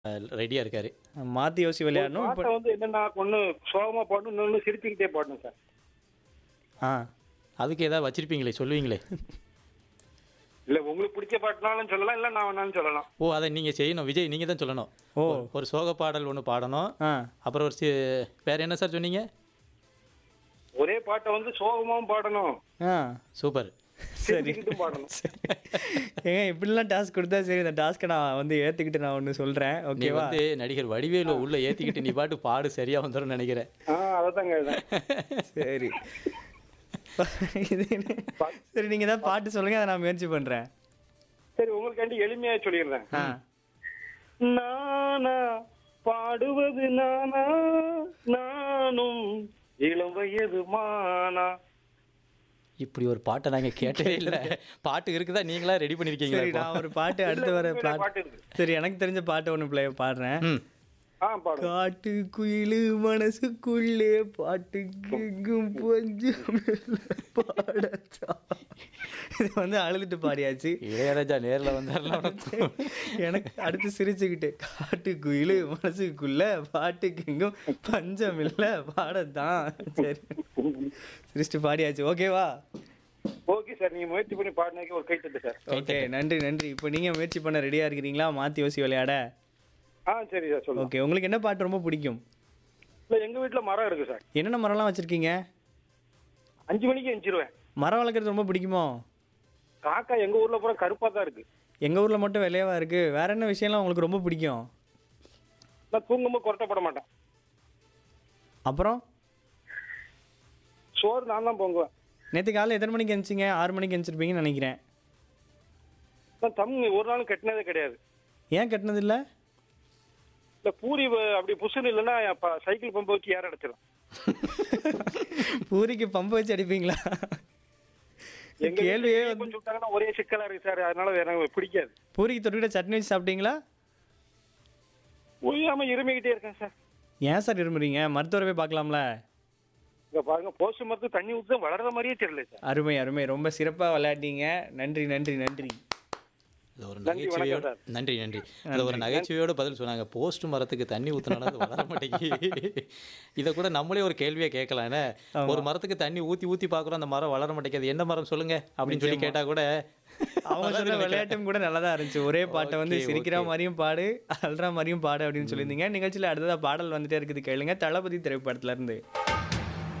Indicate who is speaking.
Speaker 1: ரெடியா இருக்காரு
Speaker 2: மாற்றி யோசி விளையாடணும் இப்போ
Speaker 3: பாட்டை வந்து என்னன்னா ஒண்ணு சோகமா பாடணும் இன்னொன்னு சிரிச்சுக்கிட்டே பாடணும் சார்
Speaker 2: ஆ
Speaker 1: அதுக்கு ஏதாவது வச்சிருப்பீங்களே சொல்லுவீங்களே
Speaker 3: இல்ல உங்களுக்கு பிடிச்ச பாட்டுனாலும் சொல்லலாம் இல்ல நான் வேணாலும் சொல்லலாம்
Speaker 1: ஓ அதை நீங்க செய்யணும் விஜய் நீங்க தான் சொல்லணும்
Speaker 2: ஓ.
Speaker 1: ஒரு- ஒரு சோக பாடல் ஒன்று பாடணும்
Speaker 2: ஆ
Speaker 1: அப்புறம் ஒரு சி- வேற என்ன சார் சொன்னீங்க
Speaker 3: ஒரே பாட்டை வந்து சோகமாவும் பாடணும்
Speaker 2: ஆ
Speaker 1: சூப்பர்
Speaker 2: சரி
Speaker 3: சிரிச்சுக்கிட்டும் பாடணும்
Speaker 2: ஏங்க இப்படிலாம் டாஸ்க் கொடுத்தா சரி இந்த டாஸ்க்கை நான் வந்து ஏற்றுக்கிட்டு நான் ஒன்று சொல்கிறேன்
Speaker 1: நீ
Speaker 2: ஓகேவா
Speaker 1: வந்து நடிகர் வடிவேலு உள்ள ஏத்திக்கிட்டு நீ பாட்டு பாடு சரியா வந்துடும் நினைக்கிறேன்
Speaker 3: ஆ அதான் கேட்டேன்
Speaker 2: சரி இது என்ன? சரி நீங்கள் ஏதாவது பாட்டு சொல்லுங்க அதை நான் முயற்சி பண்ணுறேன்
Speaker 3: சரி உங்களுக்காண்டி எளிமையா சொல்லிடுறேன்
Speaker 2: ஆ
Speaker 3: நானா பாடுவது நானா நானும் இளம் வயது மானா
Speaker 1: இப்படி ஒரு பாட்டை நாங்க கேட்டதே இல்ல பாட்டு இருக்குதா நீங்களா ரெடி
Speaker 2: சரி
Speaker 1: பண்ணிருக்கீங்களா
Speaker 2: நான் ஒரு பாட்டு அடுத்து வர
Speaker 3: உண்மையிலே
Speaker 2: பாட்டு
Speaker 3: பாட்டு இருக்கு
Speaker 2: சரி எனக்கு தெரிஞ்ச பாட்டு ஒன்று ப்ளே பாடுறேன்
Speaker 1: ம்
Speaker 3: ஆ பாடு
Speaker 2: காட்டு குயிலு மனசுக்குள்ளே பாட்டு கேட்கும் பஞ்சம் பாடச்சா இது வந்து அழுதுட்டு பாடியாச்சு
Speaker 1: இளையராஜா நேர்ல வந்தாருல
Speaker 2: எனக்கு அடுத்து சிரிச்சுக்கிட்டு காட்டு குயிலு மனசுக்குள்ள பாட்டு கேட்கும் பஞ்சம் இல்ல பாடத்தான் சரி சிரிச்சுட்டு பாடியாச்சு ஓகேவா
Speaker 3: ஓகே சார் நீங்க முயற்சி பண்ணி பாடினாக்கி ஒரு கைத்தட்டு சார்
Speaker 2: ஓகே நன்றி நன்றி இப்போ நீங்க முயற்சி பண்ண ரெடியா இருக்கிறீங்களா மாத்தி யோசி விளையாட
Speaker 3: ஆ சரி சார் சொல்லுங்க
Speaker 2: ஓகே உங்களுக்கு என்ன பாட்டு ரொம்ப பிடிக்கும்
Speaker 3: இல்ல எங்க வீட்டுல மரம் இருக்கு சார்
Speaker 2: என்னென்ன மரம்லாம் வச்சிருக்கீங்க
Speaker 3: அஞ்சு மணிக்கு எஞ்சிருவேன்
Speaker 2: மரம் வளர்க்குறது ரொம்ப பிடிக்குமோ
Speaker 3: காக்கா எங்க ஊர்ல பூரா கருப்பா தான் இருக்கு
Speaker 2: எங்க ஊர்ல மட்டும் வெள்ளையவா இருக்கு வேற என்ன விஷயம்லாம் உங்களுக்கு ரொம்ப பிடிக்கும்
Speaker 3: நான் தூங்கும்போது கொரட்டப்பட மாட்டேன்
Speaker 2: அப்புறம்
Speaker 3: சோறு நான் தான் பொங்குவேன்
Speaker 2: நேற்று காலையில் எத்தனை மணிக்கு எழுந்திச்சிங்க ஆறு மணிக்கு எழுந்திருப்பீங்கன்னு நினைக்கிறேன்
Speaker 3: நான் தம்மி ஒரு நாள் கட்டினதே கிடையாது
Speaker 2: ஏன் கட்டினது இல்ல
Speaker 3: இல்ல பூரி வ- அப்படி புசுன்னு இல்லைன்னா ப- சைக்கிள் பம்பை வச்சு ஏற அடைச்சிடும்
Speaker 2: பூரிக்கு பம்பு வச்சு அடிப்பீங்களா
Speaker 3: எங்க
Speaker 2: கேள்வியே
Speaker 3: வீட்டுல
Speaker 2: வந்து
Speaker 3: கொஞ்சம் விட்டாங்கன்னா ஒரே சிக்கலா இருக்கு சார் அதனால எனக்கு பிடிக்காது
Speaker 2: பூரிக்கு தொட்டுக்கிட்ட சட்னி வச்சு சாப்பிட்டீங்களா
Speaker 3: ஒழியாம இருமிக்கிட்டே இருக்கேன் சார்
Speaker 2: ஏன் சார் இருமுறீங்க மருத்துவரை போய் பார்க்கலாம்ல
Speaker 3: இங்க பாருங்க போஸ்ட் மரத்து தண்ணி ஊத்து வளர்ற மாதிரியே தெரியல சார்
Speaker 2: அருமை அருமை ரொம்ப சிறப்பாக விளையாட்டீங்க நன்றி நன்றி நன்றி
Speaker 1: இது ஒரு
Speaker 3: நன்றி, வணக்கம்
Speaker 1: நகைச்சுவையோட
Speaker 3: சார்.
Speaker 1: நன்றி நன்றி அது ஒரு நகைச்சுவையோட பதில் சொன்னாங்க போஸ்ட் மரத்துக்கு தண்ணி ஊத்துனாலும் அது வளர மாட்டேங்குது இதை கூட நம்மளே ஒரு கேள்வியா கேட்கலாம் என்ன ஒரு மரத்துக்கு தண்ணி ஊத்தி ஊத்தி பாக்குறோம் அந்த மரம் வளர மாட்டேங்குது என்ன மரம் சொல்லுங்க அப்படின்னு சொல்லி கேட்டா கூட
Speaker 2: அவங்க சொன்ன விளையாட்டும் கூட நல்லா தான் இருந்துச்சு ஒரே பாட்டை வந்து
Speaker 1: Okay,
Speaker 2: சிரிக்கிற
Speaker 1: okay.
Speaker 2: மாதிரியும் பாடு அல்ற மாதிரியும் பாடு அப்படின்னு சொல்லியிருந்தீங்க நிகழ்ச்சியில் அடுத்ததா பாடல் வந்துட்டே இருக்குது கேளுங்க தளபதி திரைப்படத்துல இருந்து